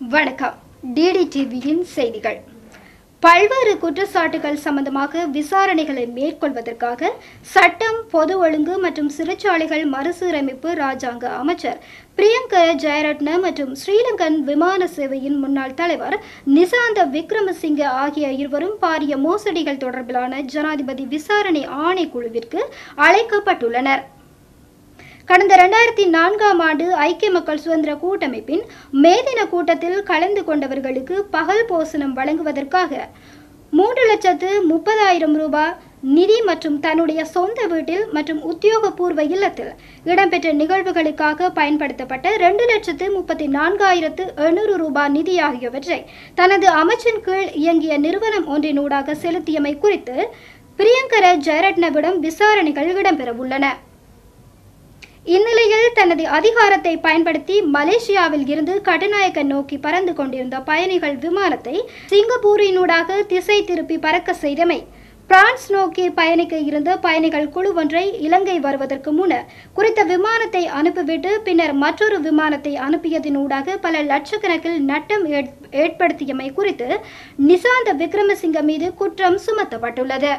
வணக்கம் டிடி டிவியின் செய்திகள் பல்வேறு குற்றச்சாட்டுகள் சம்பந்தமாக விசாரணைகளை மேற்கொள்வதற்காக சட்டம் பொது ஒழுங்கு மற்றும் சிறைச்சாலைகள் மறுசீரமைப்பு ராஜாங்க அமைச்சர் பிரியங்க ஜெயரட்ன மற்றும் ஸ்ரீலங்கன் விமான சேவையின் முன்னாள் தலைவர் நிசாந்த விக்ரமசிங்க ஆகிய இருவரும் பாரிய மோசடிகள் தொடர்பிலான ஜனாதிபதி விசாரணை ஆணைக்குழுவிற்கு அழைக்கப்பட்டுள்ளனர் கடந்த இரண்டாயிரத்தி நான்காம் ஆண்டு ஐக்கிய மக்கள் சுதந்திர கூட்டமைப்பின் மேதின கூட்டத்தில் கலந்து கொண்டவர்களுக்கு பகல் போசனம் வழங்குவதற்காக மூன்று லட்சத்து முப்பதாயிரம் ரூபாய் நிதி மற்றும் தன்னுடைய சொந்த வீட்டில் மற்றும் உத்தியோகபூர்வ இல்லத்தில் இடம்பெற்ற நிகழ்வுகளுக்காக பயன்படுத்தப்பட்ட ரெண்டு லட்சத்து முப்பத்தி நான்காயிரத்து எண்ணூறு ரூபாய் நிதி ஆகியவற்றை தனது அமைச்சின் கீழ் இயங்கிய நிறுவனம் ஒன்றினூடாக செலுத்தியமை குறித்து பிரியங்கர ஜெயரட்னவிடம் விசாரணைகள் இடம்பெறவுள்ளன இந்நிலையில் தனது அதிகாரத்தை பயன்படுத்தி மலேசியாவில் இருந்து கட்டுநாயக்க நோக்கி பறந்து கொண்டிருந்த பயணிகள் விமானத்தை சிங்கப்பூரினூடாக திசை திருப்பி பறக்க செய்தமை பிரான்ஸ் நோக்கி பயணிக்க இருந்த பயணிகள் குழு ஒன்றை இலங்கை வருவதற்கு முன்னர் குறித்த விமானத்தை அனுப்பிவிட்டு பின்னர் மற்றொரு விமானத்தை அனுப்பியதினூடாக பல லட்சக்கணக்கில் நட்டம் ஏற்- ஏற்படுத்தியமை குறித்து நிசாந்த விக்ரமசிங்க மீது குற்றம் சுமத்தப்பட்டுள்ளது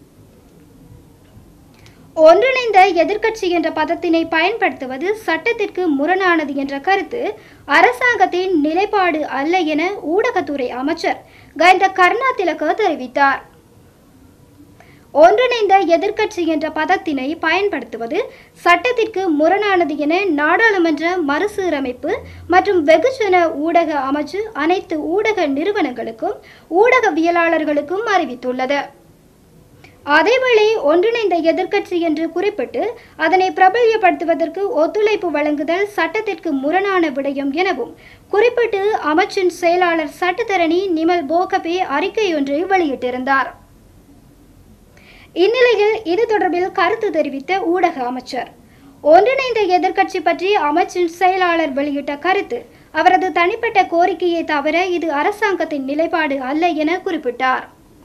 ஒன்றிணைந்த எதிர்க்கட்சி என்ற பதத்தினை பயன்படுத்துவது சட்டத்திற்கு முரணானது என்ற கருத்து அரசாங்கத்தின் நிலைப்பாடு அல்ல என ஊடகத்துறை அமைச்சர் கயந்த கருணாதிலக தெரிவித்தார் ஒன்றிணைந்த எதிர்க்கட்சி என்ற பதத்தினை பயன்படுத்துவது சட்டத்திற்கு முரணானது என நாடாளுமன்ற மறுசீரமைப்பு மற்றும் வெகுஜன ஊடக அமைச்சு அனைத்து ஊடக நிறுவனங்களுக்கும் ஊடகவியலாளர்களுக்கும் அறிவித்துள்ளது அதேவேளை ஒன்றிணைந்த எதிர்க்கட்சி என்று குறிப்பிட்டு அதனை பிரபல்யப்படுத்துவதற்கு ஒத்துழைப்பு வழங்குதல் சட்டத்திற்கு முரணான விடயம் எனவும் குறிப்பிட்டு அமைச்சின் செயலாளர் சட்டத்தரணி நிமல் போகபே அறிக்கை ஒன்றை வெளியிட்டிருந்தார் இந்நிலையில் இது தொடர்பில் கருத்து தெரிவித்த ஊடக அமைச்சர் ஒன்றிணைந்த எதிர்க்கட்சி பற்றி அமைச்சின் செயலாளர் வெளியிட்ட கருத்து அவரது தனிப்பட்ட கோரிக்கையை தவிர இது அரசாங்கத்தின் நிலைப்பாடு அல்ல என குறிப்பிட்டார்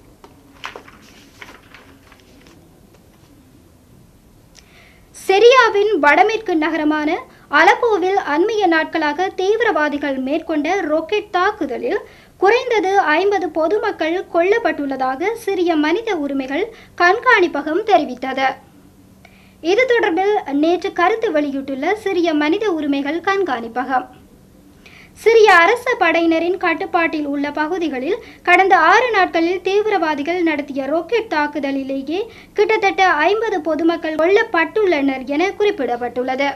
சிரியாவின் வடமேற்கு நகரமான அலப்போவில் அண்மைய நாட்களாக தீவிரவாதிகள் மேற்கொண்ட ராக்கெட் தாக்குதலில் குறைந்தது ஐம்பது பொதுமக்கள் கொல்லப்பட்டுள்ளதாக சிரிய மனித உரிமைகள் கண்காணிப்பகம் தெரிவித்தது இது தொடர்பில் நேற்று கருத்து வெளியிட்டுள்ள சிரிய மனித உரிமைகள் கண்காணிப்பகம் சிரிய அரச படையினரின் கட்டுப்பாட்டில் உள்ள பகுதிகளில் கடந்த ஆறு நாட்களில் தீவிரவாதிகள் நடத்திய ராக்கெட் தாக்குதலிலேயே கிட்டத்தட்ட ஐம்பது பொதுமக்கள் கொல்லப்பட்டுள்ளனர் என குறிப்பிடப்பட்டுள்ளது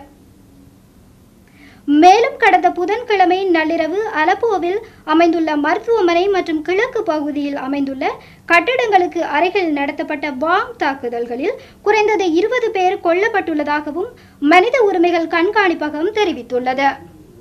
மேலும் கடந்த புதன்கிழமை நள்ளிரவு அலப்போவில் அமைந்துள்ள மருத்துவமனை மற்றும் கிழக்கு பகுதியில் அமைந்துள்ள கட்டிடங்களுக்கு அருகில் நடத்தப்பட்ட பாம் தாக்குதல்களில் குறைந்தது இருபது பேர் கொல்லப்பட்டுள்ளதாகவும் மனித உரிமைகள் கண்காணிப்பகம் தெரிவித்துள்ளது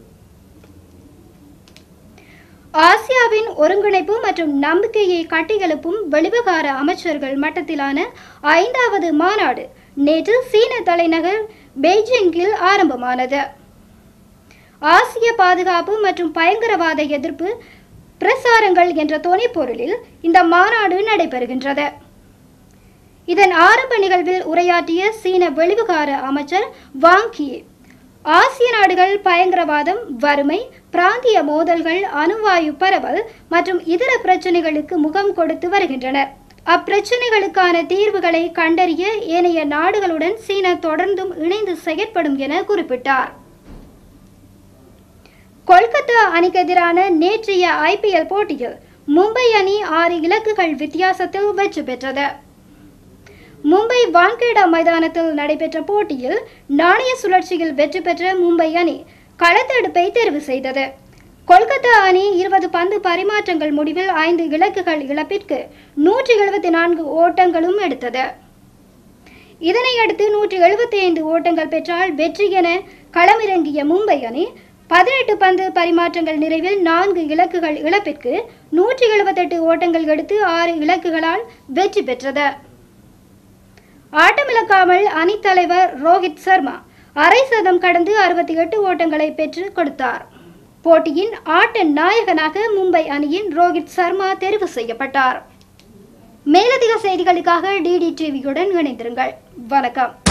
ஆசியாவின் ஒருங்கிணைப்பு மற்றும் நம்பிக்கையை கட்டியெழுப்பும் வெளிவிகார அமைச்சர்கள் மட்டத்திலான ஐந்தாவது மாநாடு நேற்று சீன தலைநகர் பெய்ஜிங்கில் ஆரம்பமானது ஆசிய பாதுகாப்பு மற்றும் பயங்கரவாத எதிர்ப்பு பிரசாரங்கள் என்ற தொனிப்பொருளில் இந்த மாநாடு நடைபெறுகின்றது இதன் ஆரம்ப நிகழ்வில் உரையாற்றிய சீன வெளிவிகார அமைச்சர் வாங் கி ஆசிய நாடுகள் பயங்கரவாதம் வறுமை பிராந்திய மோதல்கள் அணுவாயு பரவல் மற்றும் இதர பிரச்சனைகளுக்கு முகம் கொடுத்து வருகின்றனர் அப்பிரச்சனைகளுக்கான தீர்வுகளை கண்டறிய ஏனைய நாடுகளுடன் சீனா தொடர்ந்தும் இணைந்து செயற்படும் என குறிப்பிட்டார் கொல்கத்தா அணிக்கு எதிரான நேற்றைய ஐபிஎல் போட்டியில் மும்பை அணி ஆறு இலக்குகள் வித்தியாசத்தில் வெற்றி பெற்றது மும்பை வான்கேடா மைதானத்தில் நடைபெற்ற போட்டியில் நாணய சுழற்சியில் வெற்றி பெற்ற மும்பை அணி களத்தெடுப்பை தேர்வு செய்தது கொல்கத்தா அணி இருபது பந்து பரிமாற்றங்கள் முடிவில் ஐந்து இலக்குகள் இழப்பிற்கு நூற்றி எழுபத்தி நான்கு ஓட்டங்களும் எடுத்தது இதனையடுத்து நூற்றி எழுபத்தி ஐந்து ஓட்டங்கள் பெற்றால் வெற்றி என களமிறங்கிய மும்பை அணி பதினெட்டு பந்து பரிமாற்றங்கள் நிறைவில் நான்கு இலக்குகள் இழப்பிற்கு நூற்றி எழுபத்தெட்டு ஓட்டங்கள் எடுத்து ஆறு இலக்குகளால் வெற்றி பெற்றது ஆட்டமிழக்காமல் அணித்தலைவர் ரோஹித் சர்மா அரை சதம் கடந்து அறுபத்தி எட்டு ஓட்டங்களை பெற்று கொடுத்தார் போட்டியின் ஆட்ட நாயகனாக மும்பை அணியின் ரோஹித் சர்மா தெரிவு செய்யப்பட்டார் மேலதிக செய்திகளுக்காக டிடி டிவியுடன் இணைந்திருங்கள் வணக்கம்